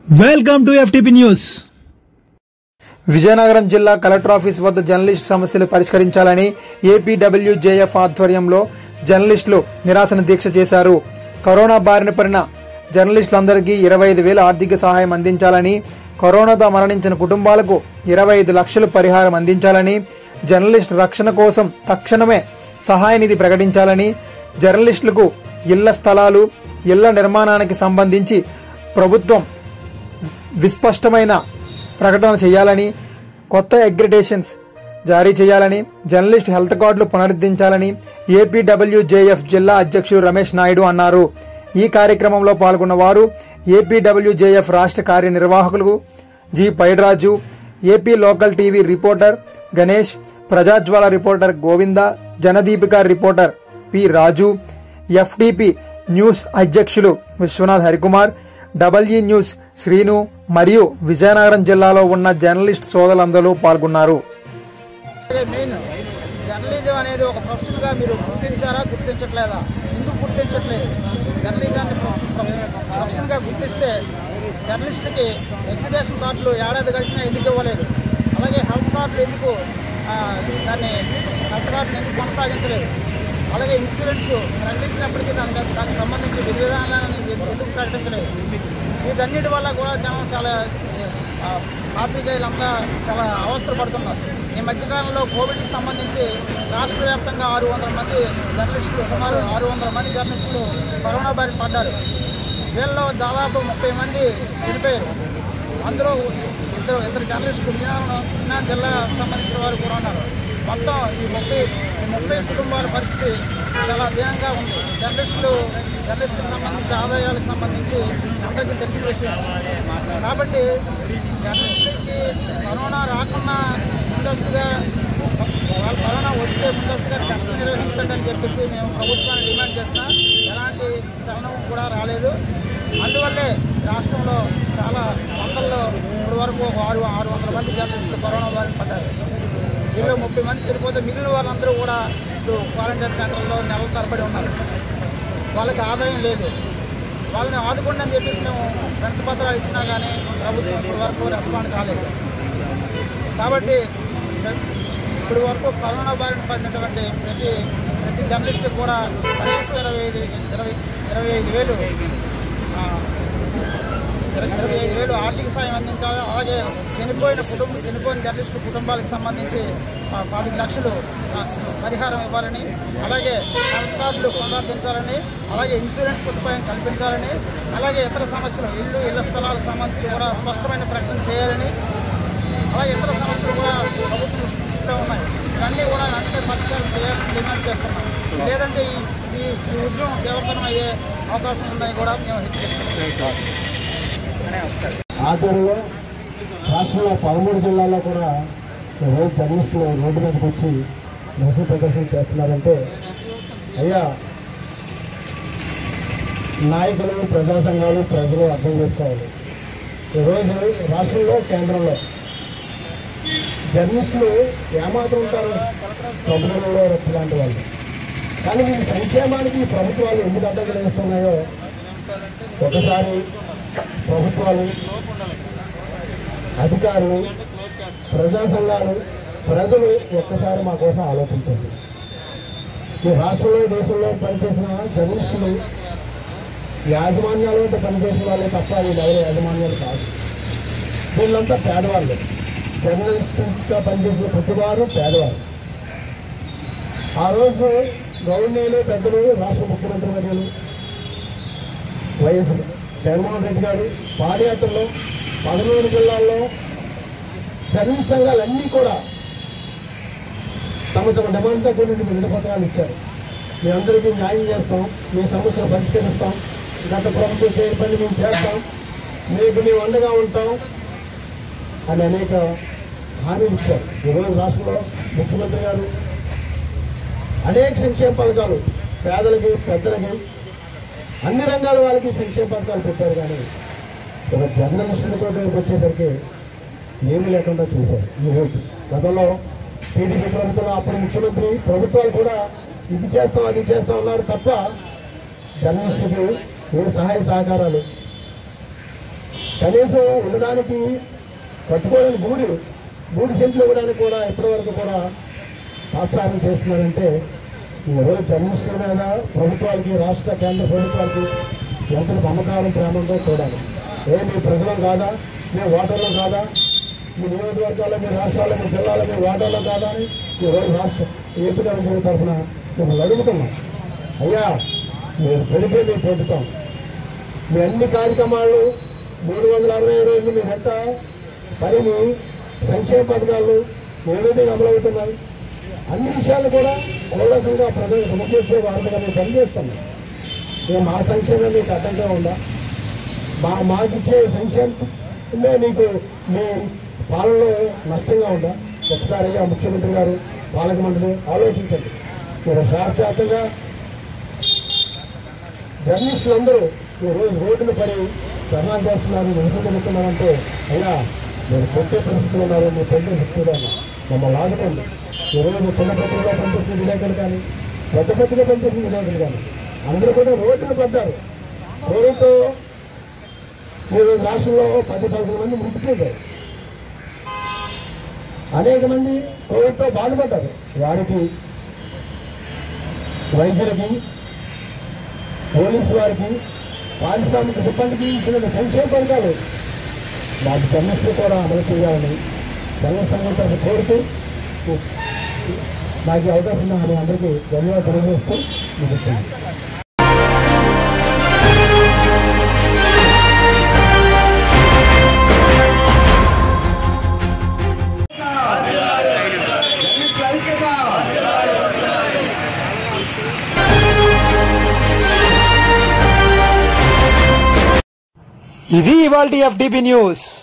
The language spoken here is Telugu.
welcome to FTP news Vizianagaram జిల్లా కలెక్టర్ ఆఫీస్ వద్ద జర్నలిస్ట్ సమస్యలు పరిష్కరించాలని ఏపీడబ్ల్యూజేఎఫ్ ఆధ్వర్యంలో జర్నలిస్టులు నిరాశన దీక్ష చేశారు కరోనా బారిన పడిన జర్నలిస్టులందరికీ ఇరవై ఐదు వేల ఆర్థిక సహాయం అందించాలని కరోనాతో మరణించిన కుటుంబాలకు ఇరవై ఐదు లక్షలు పరిహారం అందించాలని జర్నలిస్ట్ రక్షణ కోసం తక్షణమే సహాయ నిధి ప్రకటించాలని జర్నలిస్టులకు ఇళ్ల స్థలాలు ఇళ్ల నిర్మాణానికి సంబంధించి ప్రభుత్వం విస్పష్టమైన ప్రకటన చేయాలని కొత్త అగ్రిడేషన్స్ జారీ చేయాలని జర్నలిస్ట్ హెల్త్ కార్డులు పునరుద్ధరించాలని ఏపీడబ్ల్యూజేఎఫ్ జిల్లా అధ్యక్షుడు రమేష్ నాయుడు అన్నారు ఈ కార్యక్రమంలో పాల్గొన్న వారు ఏపీడబ్ల్యూజేఎఫ్ రాష్ట్ర కార్యనిర్వాహకులు G Paidraju AP local TV reporter Ganesh Prajajwala reporter Govinda Janadeepika reporter P Raju FDP news అధ్యక్షులు విశ్వనాథ్ హరికుమార్ డబల్ఈ న్యూస్ శ్రీను మరియు విజయనగరం జిల్లాలో ఉన్న జర్నలిస్ట్ సోదరులందరూ పాల్గొన్నారు అలాగే మెయిన్ జర్నలిజం అనేది ఒక ప్రొఫెషన్గా మీరు గుర్తించారా గుర్తించట్లేదా ఎందుకు గుర్తించట్లేదు జర్నలిజాన్ని ప్రొఫెషన్గా గుర్తిస్తే జర్నలిస్ట్కి ఎడ్యుకేషన్ కార్డులు ఏడాది గడిచినా ఎందుకు ఇవ్వలేదు అలాగే హెల్త్ కార్డులు ఎందుకు ఆ, దాన్ని హెల్త్ కార్డుని ఎందుకు కొనసాగించలేదు అలాగే ఇన్సూరెన్స్ ప్రకటించినప్పటికీ దాని మీద దానికి సంబంధించి విధి విధానాలను ఎందుకు ప్రకటించలేదు వీటన్నిటి వల్ల కూడా జనం చాలా ఆ, పాత్రికేయులంతా చాలా అవస్థలు పడుతున్నారు ఈ మధ్యకాలంలో కోవిడ్కి సంబంధించి రాష్ట్ర వ్యాప్తంగా ఆరు వందల మంది జర్నలిస్టులు సుమారు ఆరు వందల మంది జర్నలిస్టులు కరోనా బారిన పడ్డారు వీళ్ళలో దాదాపు ముప్పై మంది చనిపోయారు అందులో ఇద్దరు ఇద్దరు జర్నలిస్టులు విజయనగరం విజయనగరం జిల్లా సంబంధించిన వారు కూడా ఉన్నారు మొత్తం ఈ ముప్పై ఈ ముప్పై కుటుంబాల పరిస్థితి చాలా దీనంగా ఉంది జర్నలిస్టులు జర్నలిస్టులకు సంబంధించి ఆదాయాలకు సంబంధించి అందరికీ తెలిసిన విషయం కాబట్టి జర్నలిస్టులకి కరోనా రాకుండా ముందస్తుగా వాళ్ళు కరోనా వస్తే ముందస్తుగా టెస్ట్ నిర్వహించండి అని చెప్పేసి మేము ప్రభుత్వాన్ని డిమాండ్ చేసినా ఎలాంటి చలనం కూడా రాలేదు అందువల్లే రాష్ట్రంలో చాలా వందల్లో ఇప్పుడు వరకు ఒక ఆరు ఆరు వందల మంది జర్నలిస్టులు కరోనా బారిన పడ్డారు వీళ్ళు ముప్పై మంది చనిపోతే మిగిలిన వాళ్ళందరూ కూడా ఇప్పుడు క్వారంటైన్ సెంటర్లో నెలల తరబడి ఉన్నారు వాళ్ళకి ఆదాయం లేదు వాళ్ళని ఆదుకోండి అని చెప్పేసి మేము వెంట పత్రాలు ఇచ్చినా కానీ ప్రభుత్వం ఇప్పటి వరకు రెస్పాండ్ కాలేదు కాబట్టి ఇప్పటి వరకు కరోనా బారిన పడినటువంటి ప్రతి ప్రతి జర్నలిస్ట్కి కూడా కనీసం ఇరవై ఐదు ఇరవై ఇరవై ఐదు వేలు ఆ, ఇరవై ఇరవై ఐదు వేలు ఆర్థిక సాయం అందించాలి అలాగే చనిపోయిన కుటుంబ చనిపోయిన జర్నలిస్టు కుటుంబాలకు సంబంధించి ఆ, పాతిక లక్షలు ఆ, పరిహారం ఇవ్వాలని అలాగే హెల్త్ కార్డులు పునరుద్ధరించాలని అలాగే ఇన్సూరెన్స్ సదుపాయం కల్పించాలని అలాగే ఇతర సమస్యలు ఇల్లు ఇళ్ల స్థలాలకు సంబంధించి కూడా స్పష్టమైన ప్రకటన చేయాలని అలాగే ఇతర సమస్యలు కూడా ప్రభుత్వం దృష్టిలో ఉన్నాయి ఇవన్నీ కూడా వెంటనే పరిష్కారం చేయాలని డిమాండ్ చేస్తున్నాం లేదంటే ఈ ఈ ఈ ఉద్యమం తీవ్రతరం అయ్యే అవకాశం ఉందని కూడా మేము హెచ్చరిస్తున్నాం ఆధ్వర్యంలో రాష్ట్రంలో పదమూడు జిల్లాల్లో కూడా రోజు జర్నలిస్టులు రోడ్డు మీదకి వచ్చి నిరసన ప్రదర్శన చేస్తున్నారంటే అయ్యా నాయకులు ప్రజా సంఘాలు ప్రజలు అర్థం చేసుకోవాలి ఈరోజు రాష్ట్రంలో కేంద్రంలో జర్నలిస్టులు ఏమాత్రం ఉంటారు ప్రభుత్వంలో రక్తి లాంటి వాళ్ళు కానీ వీరి సంక్షేమానికి ప్రభుత్వాలు ఎందుకు అడ్డంకులు వేస్తున్నాయో ఒకసారి ప్రభుత్వాలు అధికారులు ప్రజా సంఘాలు ప్రజలు ఒక్కసారి మా కోసం ఆలోచించండి ఈ రాష్ట్రంలో దేశంలో పనిచేసిన జర్నలిస్టులు యాజమాన్యాలు అంటే పనిచేసిన వాళ్ళే తప్ప వీళ్ళు ఎవరు యాజమాన్యాలు కాదు వీళ్ళంతా పేదవాళ్ళు జర్నలిస్టుగా పనిచేసిన ప్రతివారు పేదవారు ఆ రోజు గవర్నర్లు పెద్దలు రాష్ట్ర ముఖ్యమంత్రి వర్యులు వైఎస్ జగన్మోహన్ రెడ్డి గారు పాదయాత్రలో పదమూడు జిల్లాల్లో జర్నలిస్ట్ సంఘాలన్నీ కూడా తమ తమ డిమాండ్తో కూడిన వివిధ పత్రాలు ఇచ్చారు మీ అందరికీ న్యాయం చేస్తాం మీ సమస్యలు పరిష్కరిస్తాం గత ప్రభుత్వం చేయని పని మేము చేస్తాం మీకు మేము అండగా ఉంటాం అని అనేక హామీలు ఇచ్చారు ఈరోజు రాష్ట్రంలో ముఖ్యమంత్రి గారు అనేక సంక్షేమ పథకాలు పేదలకి పెద్దలకి అన్ని రంగాల వాళ్ళకి సంక్షేమ పథకాలు పెట్టారు కానీ ఒక జర్నలిస్టులతో వచ్చేసరికి ఏమీ లేకుండా చేశారు ఈ రోజు గతంలో టీడీపీ ప్రభుత్వంలో అప్పుడు ముఖ్యమంత్రి ప్రభుత్వాలు కూడా ఇది చేస్తాం అది చేస్తాం అన్నారు తప్ప జర్నలిస్టులకు ఏ సహాయ సహకారాలు కనీసం ఉండడానికి కట్టుకోవడానికి గూడి గూడి సెంట్లు ఇవ్వడానికి కూడా ఇప్పటివరకు కూడా ప్రోత్సాహం చేస్తున్నారంటే ఈరోజు జర్నలిస్టుల మీద ప్రభుత్వాలకి రాష్ట్ర కేంద్ర ప్రభుత్వాలకి ఎంత నమ్మకాలు ప్రేమ ఉందో చూడాలి ఏ మీ ప్రజలం కాదా మీ ఓటర్లు కాదా మీ నియోజకవర్గాల్లో మీ రాష్ట్రాల్లో మీ జిల్లాలో మీ ఓటర్లు కాదా అని ఈరోజు రాష్ట్ర ఏపీ ప్రభుత్వం తరఫున మిమ్మల్ని అడుగుతున్నాం అయ్యా మీరు పెడితే మేము పొందుతాం మీ అన్ని కార్యక్రమాలు మూడు వందల అరవై రోజులు మీ ఎంత పనిని సంక్షేమ పథకాలు ఏ విధంగా అమలవుతున్నాయి అన్ని విషయాలు కూడా కూలసంగా ప్రజలకు ముఖ్యసే వార్తగా మేము పనిచేస్తున్నాం ఇక మా సంక్షేమం మీకు అడ్డంగా ఉందా మా మాకిచ్చే సంక్షేమమే మీకు మీ పాలనలో నష్టంగా ఉందా ఒకసారిగా ముఖ్యమంత్రి గారు పాలక మండలి ఆలోచించండి మీరు శాశ్వతంగా జర్నలిస్టులు అందరూ ఈ రోజు రోడ్డున పడి ధర్నాలు చేస్తున్నారు నిరసనలుస్తున్నారంటే అయ్యా మీరు కొట్టే పరిస్థితులు ఉన్నారు మీ పెద్ద శక్తులు మమ్మల్ని ఆదుకోండి ఈ రోజు చిన్న పత్రికలో పనిచేసిన విలేకరులు కానీ పెద్ద పత్రికలో పనిచేసిన విలేకరులు కానీ అందరూ కూడా రోడ్డున పడ్డారు కోవిడ్తో ఈ రోజు రాష్ట్రంలో పది పదకొండు మంది మృతిపోయారు అనేక మంది కోవిడ్తో బాధపడ్డారు వారికి వైద్యులకి పోలీసు వారికి పారిశ్రామిక సిబ్బందికి ఇచ్చిన సంక్షేమ పథకాలు వాటి కమిషన్ కూడా అమలు చేయాలని జన సంఘం తరఫు కోరుతూ నాకు ఈ అవకాశం ఇచ్చిన అందరికీ ధన్యవాదాలు తెలియజేస్తూ ముగిస్తున్నాను ఇది ఇవాల్టి ఎఫ్డిబి న్యూస్